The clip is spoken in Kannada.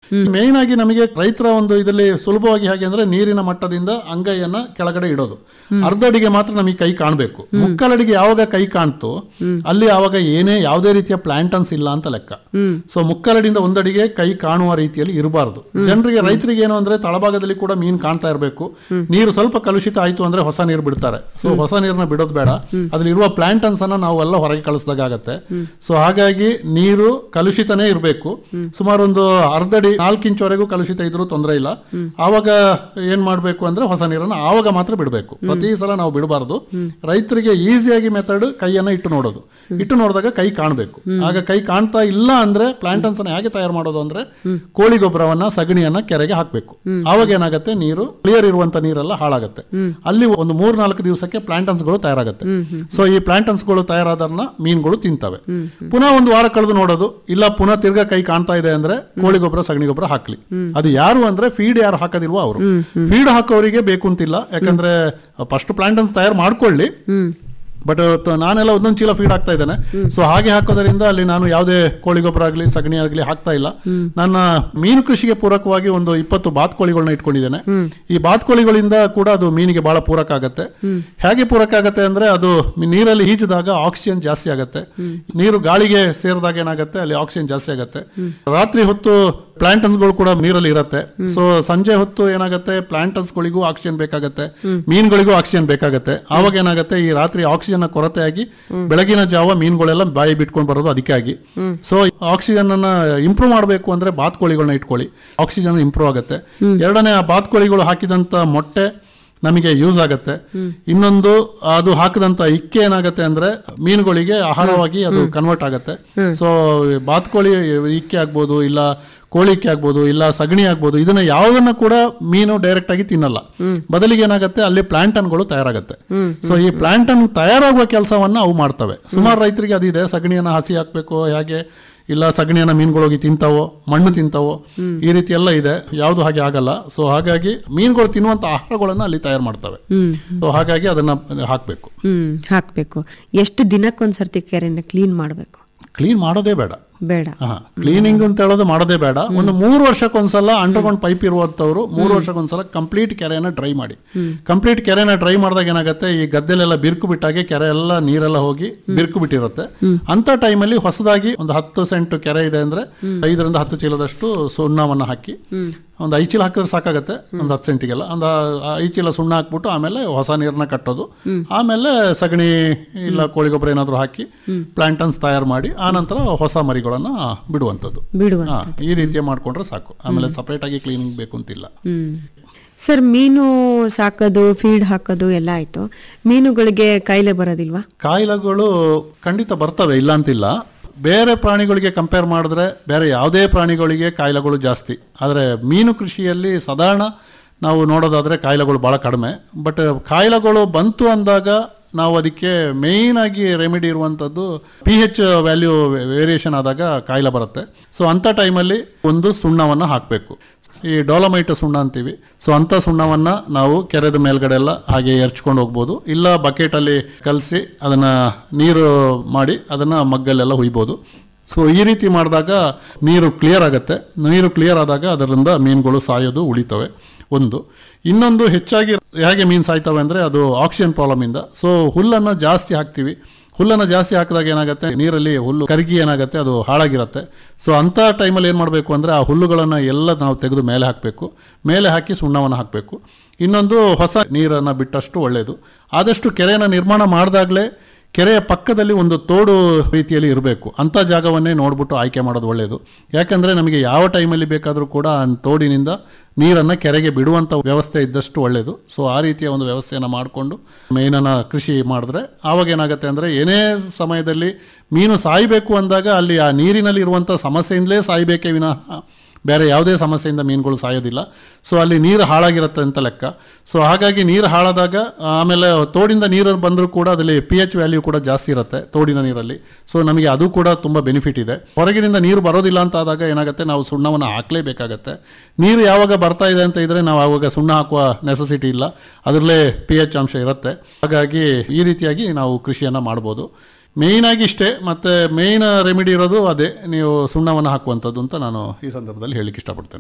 ಮೇನ್ ಆಗಿ ನಮಗೆ ರೈತರ ಒಂದು ಇದರಲ್ಲಿ ಸುಲಭವಾಗಿ ಹೇಗೆ ಅಂದ್ರೆ ನೀರಿನ ಮಟ್ಟದಿಂದ ಅಂಗೈಯನ್ನ ಕೆಳಗಡೆ ಇಡೋದು ಅರ್ಧ ಅಡಿಗೆ ಮಾತ್ರ ನಮಗೆ ಕೈ ಕಾಣಬೇಕು ಮುಕ್ಕಾಲಡಿಗೆ ಯಾವಾಗ ಕೈ ಕಾಣ್ತು ಅಲ್ಲಿ ಆವಾಗ ಏನೇ ಯಾವುದೇ ರೀತಿಯ ಪ್ಲಾಂಟನ್ಸ್ ಇಲ್ಲ ಅಂತ ಲೆಕ್ಕ ಸೊ ಮುಕ್ಕಾಲಡಿಯಿಂದ ಒಂದಡಿಗೆ ಕೈ ಕಾಣುವ ರೀತಿಯಲ್ಲಿ ಇರಬಾರ್ದು ಜನರಿಗೆ ರೈತರಿಗೆ ಏನು ಅಂದ್ರೆ ತಳಭಾಗದಲ್ಲಿ ಕೂಡ ಮೀನ್ ಕಾಣ್ತಾ ಇರಬೇಕು ನೀರು ಸ್ವಲ್ಪ ಕಲುಷಿತ ಆಯ್ತು ಅಂದ್ರೆ ಹೊಸ ನೀರು ಬಿಡ್ತಾರೆ ಸೊ ಹೊಸ ನೀರನ್ನ ಬಿಡೋದು ಬೇಡ ಅದ್ರಲ್ಲಿ ಇರುವ ಪ್ಲಾಂಟನ್ಸ್ ಅನ್ನ ನಾವು ಎಲ್ಲ ಹೊರಗೆ ಕಳಿಸಿದಾಗ ಆಗತ್ತೆ ಸೊ ಹಾಗಾಗಿ ನೀರು ಕಲುಷಿತನೇ ಇರಬೇಕು ಸುಮಾರು ಒಂದು ಅರ್ಧ ಅಡಿ ನಾಲ್ಕು ಇಂಚುವರೆಗೂ ಕಲುಷಿತ ಇದ್ರೂ ತೊಂದರೆ ಇಲ್ಲ ಆವಾಗ ಏನ್ ಮಾಡ್ಬೇಕು ಅಂದ್ರೆ ಹೊಸ ನೀರನ್ನ ಆವಾಗ ಮಾತ್ರ ಬಿಡಬೇಕು ಪ್ರತಿ ಸಲ ನಾವು ಬಿಡಬಾರ್ದು ರೈತರಿಗೆ ಈಸಿಯಾಗಿ ಮೆಥಡ್ ಕೈಯನ್ನ ಇಟ್ಟು ನೋಡೋದು ಇಟ್ಟು ನೋಡಿದಾಗ ಕೈ ಕಾಣಬೇಕು ಆಗ ಕೈ ಕಾಣ್ತಾ ಇಲ್ಲ ಅಂದ್ರೆ ಪ್ಲಾಂಟನ್ಸ್ ಅನ್ನ ಹೇಗೆ ತಯಾರು ಮಾಡೋದು ಅಂದ್ರೆ ಕೋಳಿ ಗೊಬ್ಬರವನ್ನ ಸಗಣಿಯನ್ನ ಕೆರೆಗೆ ಹಾಕ್ಬೇಕು ಆವಾಗ ಏನಾಗುತ್ತೆ ನೀರು ಕ್ಲಿಯರ್ ಇರುವಂತ ನೀರೆಲ್ಲ ಹಾಳಾಗುತ್ತೆ ಅಲ್ಲಿ ಒಂದು ಮೂರ್ ನಾಲ್ಕು ದಿವಸಕ್ಕೆ ಪ್ಲಾಂಟನ್ಸ್ ಗಳು ತಯಾರಾಗುತ್ತೆ ಸೊ ಈ ಪ್ಲಾಂಟನ್ಸ್ ಗಳು ತಯಾರಾದನ್ನ ಮೀನುಗಳು ತಿಂತವೆ ಪುನಃ ಒಂದು ವಾರ ಕಳೆದು ನೋಡೋದು ಇಲ್ಲ ಪುನಃ ತಿರ್ಗಾ ಕೈ ಕಾಣ್ತಾ ಇದೆ ಅಂದ್ರೆ ಕೋಳಿ ಗೊಬ್ಬರ ಸಗಣಿ ಗೊಬ್ಬರ ಹಾಕ್ಲಿ ಅದು ಯಾರು ಅಂದ್ರೆ ಫೀಡ್ ಯಾರು ಹಾಕದಿಲ್ವೋ ಅವರು ಫೀಡ್ ಹಾಕೋರಿಗೆ ಬೇಕು ಅಂತಿಲ್ಲ ಯಾಕಂದ್ರೆ ಫಸ್ಟ್ ಪ್ಲಾಂಟನ್ಸ್ ತಯಾರು ಮಾಡ್ಕೊಳ್ಳಿ ಬಟ್ ನಾನೆಲ್ಲ ಒಂದೊಂದು ಚೀಲ ಫೀಡ್ ಹಾಕ್ತಾ ಇದ್ದೇನೆ ಸೊ ಹಾಗೆ ಹಾಕೋದರಿಂದ ಅಲ್ಲಿ ನಾನು ಯಾವುದೇ ಕೋಳಿ ಗೊಬ್ಬರ ಆಗಲಿ ಸಗಣಿ ಆಗಲಿ ಹಾಕ್ತಾ ಇಲ್ಲ ನನ್ನ ಮೀನು ಕೃಷಿಗೆ ಪೂರಕವಾಗಿ ಒಂದು ಇಪ್ಪತ್ತು ಬಾತ್ಕೋಳಿಗಳನ್ನ ಇಟ್ಕೊಂಡಿದ್ದೇನೆ ಈ ಬಾತ್ಕೋಳಿಗಳಿಂದ ಕೂಡ ಅದು ಮೀನಿಗೆ ಬಹಳ ಪೂರಕ ಆಗತ್ತೆ ಹೇಗೆ ಪೂರಕ ಆಗತ್ತೆ ಅಂದ್ರೆ ಅದು ನೀರಲ್ಲಿ ಈಜಿದಾಗ ಆಕ್ಸಿಜನ್ ಜಾಸ್ತಿ ಆಗತ್ತೆ ನೀರು ಗಾಳಿಗೆ ಸೇರಿದಾಗ ಏನಾಗುತ್ತೆ ಅಲ್ಲಿ ಆಕ್ಸಿಜನ್ ಜಾಸ್ತಿ ಆಗತ್ತೆ ರಾತ್ರಿ ಹೊತ್ತು ಪ್ಲಾಂಟನ್ಸ್ಗಳು ಕೂಡ ನೀರಲ್ಲಿ ಇರುತ್ತೆ ಸೊ ಸಂಜೆ ಹೊತ್ತು ಏನಾಗುತ್ತೆ ಪ್ಲಾಂಟನ್ಸ್ಗಳಿಗೂ ಆಕ್ಸಿಜನ್ ಬೇಕಾಗತ್ತೆ ಮೀನುಗಳಿಗೂ ಆಕ್ಸಿಜನ್ ಬೇಕಾಗತ್ತೆ ಆವಾಗ ಏನಾಗುತ್ತೆ ಈ ರಾತ್ರಿ ಆಕ್ಸಿಜನ್ ಕೊರತೆಯಾಗಿ ಬೆಳಗಿನ ಜಾವ ಮೀನುಗಳೆಲ್ಲ ಬಾಯಿ ಬಿಟ್ಕೊಂಡು ಬರೋದು ಅದಕ್ಕಾಗಿ ಸೊ ಆಕ್ಸಿಜನ್ ಅನ್ನ ಇಂಪ್ರೂವ್ ಮಾಡಬೇಕು ಅಂದ್ರೆ ಬಾತ್ಕೋಳಿಗಳನ್ನ ಇಟ್ಕೊಳ್ಳಿ ಆಕ್ಸಿಜನ್ ಇಂಪ್ರೂವ್ ಆಗುತ್ತೆ ಎರಡನೇ ಆ ಬಾತ್ಕೋಳಿಗಳು ಹಾಕಿದಂತ ಮೊಟ್ಟೆ ನಮಗೆ ಯೂಸ್ ಆಗತ್ತೆ ಇನ್ನೊಂದು ಅದು ಹಾಕಿದಂತ ಇಕ್ಕೆ ಏನಾಗತ್ತೆ ಅಂದ್ರೆ ಮೀನುಗಳಿಗೆ ಆಹಾರವಾಗಿ ಅದು ಕನ್ವರ್ಟ್ ಆಗತ್ತೆ ಸೊ ಬಾತ್ಕೋಳಿ ಇಕ್ಕೆ ಆಗ್ಬೋದು ಇಲ್ಲ ಕೋಳಿ ಇಕ್ಕೆ ಆಗ್ಬೋದು ಇಲ್ಲ ಸಗಣಿ ಆಗ್ಬೋದು ಇದನ್ನ ಯಾವುದನ್ನ ಕೂಡ ಮೀನು ಡೈರೆಕ್ಟ್ ಆಗಿ ತಿನ್ನಲ್ಲ ಬದಲಿಗೆ ಏನಾಗುತ್ತೆ ಅಲ್ಲಿ ಪ್ಲಾಂಟನ್ಗಳು ತಯಾರಾಗತ್ತೆ ಸೊ ಈ ಪ್ಲಾಂಟನ್ ತಯಾರಾಗುವ ಕೆಲಸವನ್ನ ಅವು ಮಾಡ್ತವೆ ಸುಮಾರು ರೈತರಿಗೆ ಅದಿದೆ ಸಗಣಿಯನ್ನ ಹಸಿ ಹಾಕ್ಬೇಕು ಹೇಗೆ ಇಲ್ಲ ಸಗಣಿಯನ್ನ ಮೀನುಗಳೋಗಿ ತಿಂತಾವೋ ಮಣ್ಣು ತಿಂತಾವೋ ಈ ರೀತಿ ಎಲ್ಲ ಇದೆ ಯಾವುದು ಹಾಗೆ ಆಗಲ್ಲ ಸೊ ಹಾಗಾಗಿ ಮೀನುಗಳು ತಿನ್ನುವಂತ ಆಹಾರಗಳನ್ನ ಅಲ್ಲಿ ತಯಾರು ಮಾಡ್ತವೆ ಸೊ ಹಾಗಾಗಿ ಅದನ್ನ ಹಾಕ್ಬೇಕು ಹ್ಮ್ ಹಾಕ್ಬೇಕು ಎಷ್ಟು ದಿನಕ್ಕೊಂದ್ಸರ್ತಿ ಕೆರೆನ ಕ್ಲೀನ್ ಮಾಡ್ಬೇಕು ಕ್ಲೀನ್ ಮಾಡೋದೇ ಬೇಡ ಬೇಡ ಕ್ಲೀನಿಂಗ್ ಅಂತ ಹೇಳೋದು ಮಾಡೋದೇ ಬೇಡ ಒಂದು ಮೂರು ವರ್ಷಕ್ಕೊಂದ್ಸಲ ಅಂಡರ್ಗ್ರೌಂಡ್ ಪೈಪ್ ಇರುವಂತವ್ರು ಮೂರು ವರ್ಷಕ್ಕೊಂದ್ಸಲ ಕಂಪ್ಲೀಟ್ ಕೆರೆಯನ್ನ ಡ್ರೈ ಮಾಡಿ ಕಂಪ್ಲೀಟ್ ಕೆರೆನ ಡ್ರೈ ಮಾಡಿದಾಗ ಏನಾಗುತ್ತೆ ಈ ಗದ್ದೆಲೆಲ್ಲ ಬಿರುಕು ಬಿಟ್ಟಾಗೆ ಕೆರೆ ಎಲ್ಲ ನೀರೆಲ್ಲ ಹೋಗಿ ಬಿರುಕು ಬಿಟ್ಟಿರುತ್ತೆ ಅಂತ ಟೈಮಲ್ಲಿ ಹೊಸದಾಗಿ ಒಂದು ಹತ್ತು ಸೆಂಟ್ ಕೆರೆ ಇದೆ ಅಂದ್ರೆ ಐದರಿಂದ ಹತ್ತು ಚೀಲದಷ್ಟು ಸುಣ್ಣವನ್ನ ಹಾಕಿ ಒಂದು ಐದು ಚೀಲ ಹಾಕಿದ್ರೆ ಸಾಕಾಗತ್ತೆ ಒಂದು ಹತ್ತು ಸೆಂಟಿಗೆಲ್ಲ ಒಂದು ಐದು ಚೀಲ ಸುಣ್ಣ ಹಾಕ್ಬಿಟ್ಟು ಆಮೇಲೆ ಹೊಸ ನೀರನ್ನ ಕಟ್ಟೋದು ಆಮೇಲೆ ಸಗಣಿ ಇಲ್ಲ ಕೋಳಿ ಗೊಬ್ಬರ ಏನಾದ್ರು ಹಾಕಿ ಪ್ಲಾಂಟನ್ಸ್ ತಯಾರು ಮಾಡಿ ಆನಂತರ ಹೊಸ ಮರಿಗಳನ್ನ ಬಿಡುವಂಥದ್ದು ಬಿಡುವ ಹಾ, ಈ ರೀತಿಯ ಮಾಡ್ಕೊಂಡ್ರೆ ಸಾಕು ಆಮೇಲೆ ಸಪರೇಟ್ ಆಗಿ ಕ್ಲೀನಿಂಗ್ ಬೇಕು ಅಂತಿಲ್ಲ ಹ್ಮ್ ಸರ್ ಮೀನು ಸಾಕೋದು ಫೀಡ್ ಹಾಕೋದು ಎಲ್ಲ ಆಯ್ತು ಮೀನುಗಳಿಗೆ ಕಾಯಿಲೆ ಬರೋದಿಲ್ವಾ ಕಾಯಿಲೆಗಳು ಖಂಡಿತ ಬರ್ತವೆ ಇಲ್ಲ ಅಂತಿಲ್ಲ ಬೇರೆ ಪ್ರಾಣಿಗಳಿಗೆ ಕಂಪೇರ್ ಮಾಡಿದ್ರೆ ಬೇರೆ ಯಾವುದೇ ಪ್ರಾಣಿಗಳಿಗೆ ಕಾಯಿಲೆಗಳು ಜಾಸ್ತಿ ಆದರೆ ಮೀನು ಕೃಷಿಯಲ್ಲಿ ಸಾಧಾರಣ ನಾವು ನೋಡೋದಾದ್ರೆ ಕಾಯಿಲೆಗಳು ಭಾಳ ಕಡಿಮೆ ಬಟ್ ಕಾಯಿಲೆಗಳು ಬಂತು ಅಂದಾಗ ನಾವು ಅದಕ್ಕೆ ಮೇಯ್ನ್ ಆಗಿ ರೆಮಿಡಿ ಇರುವಂಥದ್ದು ಪಿ ಹೆಚ್ ವ್ಯಾಲ್ಯೂ ವೇರಿಯೇಷನ್ ಆದಾಗ ಕಾಯಿಲೆ ಬರುತ್ತೆ ಸೊ ಅಂಥ ಟೈಮಲ್ಲಿ ಒಂದು ಸುಣ್ಣವನ್ನು ಹಾಕಬೇಕು ಈ ಡೋಲಮೈಟ್ ಸುಣ್ಣ ಅಂತೀವಿ ಸೊ ಅಂಥ ಸುಣ್ಣವನ್ನ ನಾವು ಕೆರೆದ ಮೇಲ್ಗಡೆ ಎಲ್ಲ ಹಾಗೆ ಎರ್ಚ್ಕೊಂಡು ಹೋಗ್ಬೋದು ಇಲ್ಲ ಬಕೆಟಲ್ಲಿ ಕಲಸಿ ಅದನ್ನ ನೀರು ಮಾಡಿ ಅದನ್ನ ಮಗ್ಗಲ್ಲೆಲ್ಲ ಹುಯ್ಬೋದು ಸೊ ಈ ರೀತಿ ಮಾಡಿದಾಗ ನೀರು ಕ್ಲಿಯರ್ ಆಗುತ್ತೆ ನೀರು ಕ್ಲಿಯರ್ ಆದಾಗ ಅದರಿಂದ ಮೀನುಗಳು ಸಾಯೋದು ಉಳಿತವೆ ಒಂದು ಇನ್ನೊಂದು ಹೆಚ್ಚಾಗಿ ಹೇಗೆ ಮೀನು ಸಾಯ್ತವೆ ಅಂದರೆ ಅದು ಆಕ್ಸಿಜನ್ ಪ್ರಾಬ್ಲಮ್ ಇಂದ ಸೊ ಹುಲ್ಲನ್ನು ಜಾಸ್ತಿ ಹಾಕ್ತೀವಿ ಹುಲ್ಲನ್ನು ಜಾಸ್ತಿ ಹಾಕಿದಾಗ ಏನಾಗುತ್ತೆ ನೀರಲ್ಲಿ ಹುಲ್ಲು ಕರಗಿ ಏನಾಗುತ್ತೆ ಅದು ಹಾಳಾಗಿರುತ್ತೆ ಸೊ ಅಂಥ ಟೈಮಲ್ಲಿ ಏನು ಮಾಡಬೇಕು ಅಂದರೆ ಆ ಹುಲ್ಲುಗಳನ್ನು ಎಲ್ಲ ನಾವು ತೆಗೆದು ಮೇಲೆ ಹಾಕಬೇಕು ಮೇಲೆ ಹಾಕಿ ಸುಣ್ಣವನ್ನು ಹಾಕಬೇಕು ಇನ್ನೊಂದು ಹೊಸ ನೀರನ್ನು ಬಿಟ್ಟಷ್ಟು ಒಳ್ಳೆಯದು ಆದಷ್ಟು ಕೆರೆಯನ್ನು ನಿರ್ಮಾಣ ಮಾಡಿದಾಗಲೇ ಕೆರೆಯ ಪಕ್ಕದಲ್ಲಿ ಒಂದು ತೋಡು ರೀತಿಯಲ್ಲಿ ಇರಬೇಕು ಅಂಥ ಜಾಗವನ್ನೇ ನೋಡ್ಬಿಟ್ಟು ಆಯ್ಕೆ ಮಾಡೋದು ಒಳ್ಳೆಯದು ಯಾಕಂದರೆ ನಮಗೆ ಯಾವ ಟೈಮಲ್ಲಿ ಬೇಕಾದರೂ ಕೂಡ ಆ ತೋಡಿನಿಂದ ನೀರನ್ನು ಕೆರೆಗೆ ಬಿಡುವಂಥ ವ್ಯವಸ್ಥೆ ಇದ್ದಷ್ಟು ಒಳ್ಳೆಯದು ಸೊ ಆ ರೀತಿಯ ಒಂದು ವ್ಯವಸ್ಥೆಯನ್ನು ಮಾಡಿಕೊಂಡು ಮೀನನ್ನು ಕೃಷಿ ಮಾಡಿದ್ರೆ ಆವಾಗ ಏನಾಗುತ್ತೆ ಅಂದರೆ ಏನೇ ಸಮಯದಲ್ಲಿ ಮೀನು ಸಾಯಬೇಕು ಅಂದಾಗ ಅಲ್ಲಿ ಆ ನೀರಿನಲ್ಲಿ ಇರುವಂಥ ಸಮಸ್ಯೆಯಿಂದಲೇ ಸಾಯಬೇಕೇ ವಿನಃ ಬೇರೆ ಯಾವುದೇ ಸಮಸ್ಯೆಯಿಂದ ಮೀನುಗಳು ಸಾಯೋದಿಲ್ಲ ಸೊ ಅಲ್ಲಿ ನೀರು ಹಾಳಾಗಿರುತ್ತೆ ಅಂತ ಲೆಕ್ಕ ಸೊ ಹಾಗಾಗಿ ನೀರು ಹಾಳಾದಾಗ ಆಮೇಲೆ ತೋಡಿಂದ ನೀರು ಬಂದರೂ ಕೂಡ ಅದರಲ್ಲಿ ಪಿ ಎಚ್ ವ್ಯಾಲ್ಯೂ ಕೂಡ ಜಾಸ್ತಿ ಇರುತ್ತೆ ತೋಡಿನ ನೀರಲ್ಲಿ ಸೊ ನಮಗೆ ಅದು ಕೂಡ ತುಂಬ ಬೆನಿಫಿಟ್ ಇದೆ ಹೊರಗಿನಿಂದ ನೀರು ಬರೋದಿಲ್ಲ ಅಂತ ಆದಾಗ ಏನಾಗುತ್ತೆ ನಾವು ಸುಣ್ಣವನ್ನು ಹಾಕಲೇಬೇಕಾಗತ್ತೆ ನೀರು ಯಾವಾಗ ಬರ್ತಾ ಇದೆ ಅಂತ ಇದ್ರೆ ನಾವು ಆವಾಗ ಸುಣ್ಣ ಹಾಕುವ ನೆಸೆಸಿಟಿ ಇಲ್ಲ ಅದರಲ್ಲೇ ಪಿ ಎಚ್ ಅಂಶ ಇರುತ್ತೆ ಹಾಗಾಗಿ ಈ ರೀತಿಯಾಗಿ ನಾವು ಕೃಷಿಯನ್ನು ಮಾಡ್ಬೋದು ಮೇಯ್ನ್ ಆಗಿ ಇಷ್ಟೇ ಮತ್ತೆ ಮೇಯ್ನ್ ರೆಮಿಡಿ ಇರೋದು ಅದೇ ನೀವು ಸುಣ್ಣವನ್ನು ಹಾಕುವಂಥದ್ದು ಅಂತ ನಾನು ಈ ಸಂದರ್ಭದಲ್ಲಿ ಹೇಳಲಿಕ್ಕೆ ಇಷ್ಟಪಡ್ತೇನೆ